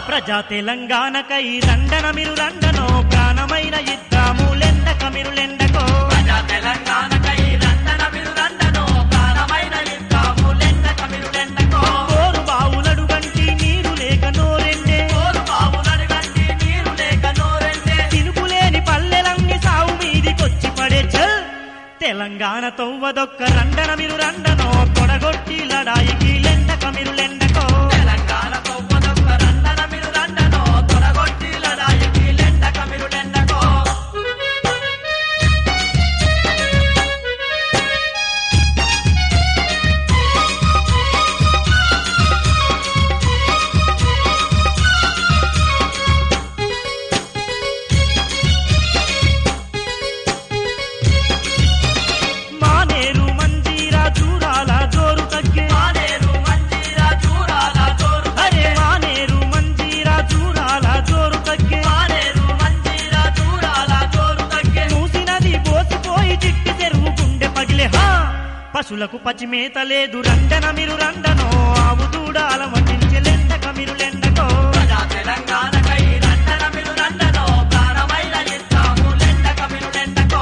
ప్రజా తెలంగాణకై రండన మీరు రండనో ప్రాణమైన ఇద్దాము లెండక మీరు లెండకో ప్రజా తెలంగాణకై రండన మీరు రండనో ప్రాణమైన యుద్ధాము లెండక మీరు లెండకో కోరు బావులడు గంటి నీరు లేక నోరెండే కోరు బావులను గంటి నీరు లేక నోరెండే తినుకులేని పల్లెలన్నీ సావు మీదికొచ్చి పడే చల్ తెలంగాణ తొవ్వదొక్క రండన మీరు రండనో తొడగొట్టి లడాయికి లెండక మీరు లెండకో తెలంగాణ తొవ్వదొక్క రండన మీరు రండనో తొడగొట్టి లడాయికి లెండక మీరు లెండకో మానేరు మంజీరా చూరాల జోరు తగ్గే మానేరు మంజీరా చూరాల జోరు అరే మానేరు మంజీరా చూరాల జోరు తగ్గే మానేరు మంజీరా చూరాల జోరు తగ్గే మూసినది పోసిపోయి చిట్టి చెరువు గుండె పగిలే హా పశులకు పచ్చిమేత లేదు రండన మీరు రండనో ఆవు దూడాల వడ్డించే లెండక మీరు లెండకో ప్రజా తెలంగాణకై రండన మీరు రండనో ప్రాణమైన యుద్ధాము లెండక మీరు లెండకో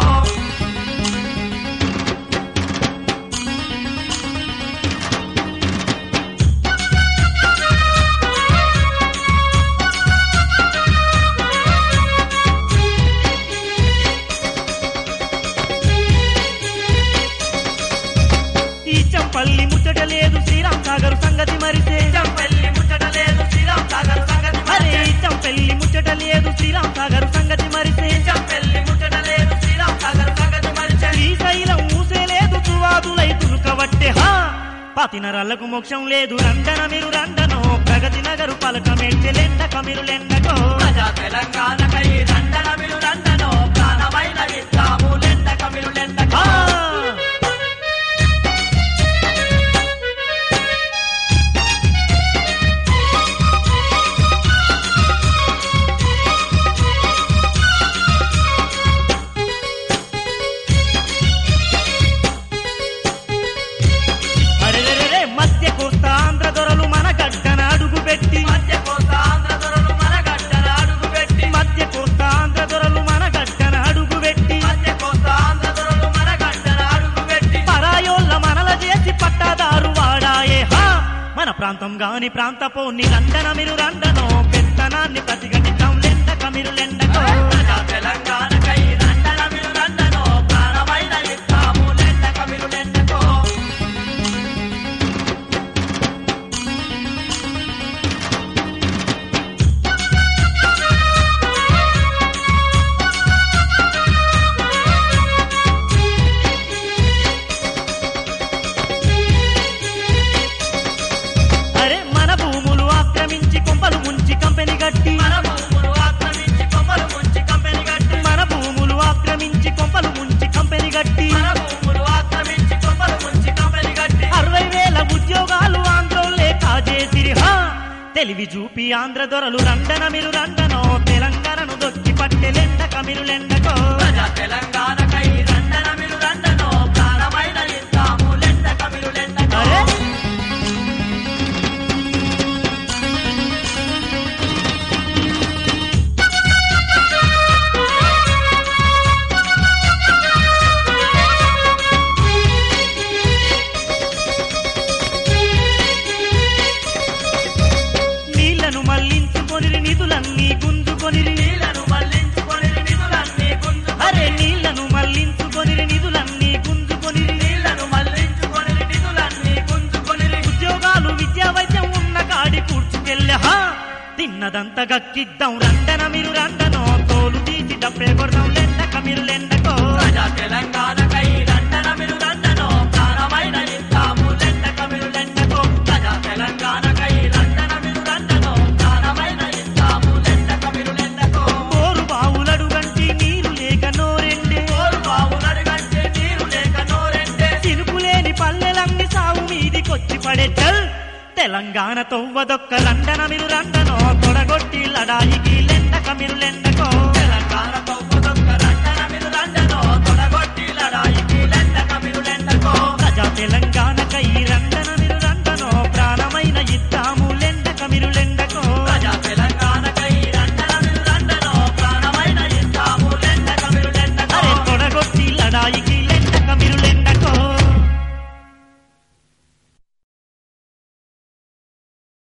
ఈ చంపల్లి ముచ్చట లేదు శ్రీరామ్ సాగర్ సంగతి మరిసే పెళ్లి ముచ్చట లేదు శ్రీరామ్ సాగర్ సంగతి అరే ఈ చంపెల్లి ముచ్చట లేదు శ్రీరామ్ సాగర్ సంగతి మరిసే పెళ్లి ముచ్చట లేదు శ్రీరామ్ సాగర్ సంగతి మరిచే శ్రీశైలం ఊసే లేదు తువాదులై తునుకవట్టే హా పాతినరాళ్లకు మోక్షం లేదు రండన మీరు రండనో ప్రగతి నగరు పలకమేడ్చె లెండక మీరు లెండకో ప్రజా తెలంగాణకై రండన మీరు రండనో ప్రాణమైన యుద్ధాము లెండక మీరు లెండకో ఆ! అరెరెరెరె, మధ్య కోస్తా ఆంధ్ర దొరలు మన గడ్డన అడుగు పెట్టి మధ్య కోస్తా ఆంధ్ర దొరలు మన గడ్డన అడుగు పెట్టి మధ్య కోస్తా ఆంధ్ర దొరలు మన గడ్డన అడుగు పెట్టి మధ్య కోస్తా ఆంధ్ర దొరలు మన గడ్డన అడుగు పెట్టి పరాయోళ్ళ మనల చేసి పట్టాదారు వాడాయే హా మన ప్రాంతం గాని ప్రాంతపోని రండన మీరు రండనో పెత్తనాన్ని ప్రతిఘటిద్దాం లెండక మీరు లెండకో ప్రజా తెలంగాణకై రండన మీరు రండనో ప్రాణమైన యుద్ధాము లెండక మీరు లెండకో అరే మన భూములు ఆక్రమించి కొంపలు ముంచి కంపెనీ గట్టి మన భూములు ఆక్రమించి కొమ్మలు ముంచి కంపెనీ కట్టి మన భూములు ఆక్రమించి కొంపలు ముంచి కంపెనీ గట్టి మన భూములు ఆక్రమించి కొమ్మలు ముంచి కంపెనీ కట్టి అరవై వేల ఉద్యోగాలు ఆంధ్రోళ్ళే కాజేసిరి హా తెలివి చూపి ఆంధ్ర దొరలు రండన మీరు రండనో తెలంగాణను దొక్కి పట్టె లెండక మీరు లెండకో ప్రజా తెలంగాణకై రండన మీరు రండనో ప్రాణమైన యుద్ధాము లెండక మీరు లెండకో అరే నీళ్లను మళ్లించుకొని నిధులన్నీ గుంజుకొని నీళ్లను మళ్లించుకొని నిధులన్నీ గుంజు అరే నీళ్లను మళ్లించుకొని నిధులన్నీ గుంజుకొని నీళ్లను మళ్లించుకొని నిధులన్నీ గుంజుకొని ఉద్యోగాలు విద్యా వైద్యం ఉన్న కాడి కూర్చుకెళ్ళా తిన్నదంతా గక్కిద్దాం రండన మీరు రండనో తోలు తీసి డబ్బే కొడదాం లెండక మీరు లెండకో ప్రజా తెలంగాణకై రండన మీరు రండనో ప్రాణమైన యుద్ధాము లెండక మీరు లెండకో ప్రజా తెలంగాణకై రండన మీరు రండనో ప్రాణమైన యుద్ధాము లెండక మీరు లెండకో బోరు బావులడు గంటి నీరు లేక నోరెండే కోరు బావులను గంటే నీరు లేక నోరెండే తినుకులేని పల్లెలన్నీ సావు మీదికొచ్చి పడే చల్ తెలంగాణ తొవ్వదొక్క రండన మీరు రండనో తొడగొట్టి లడాయికి లెండక మీరు లెండకో తెలంగాణతో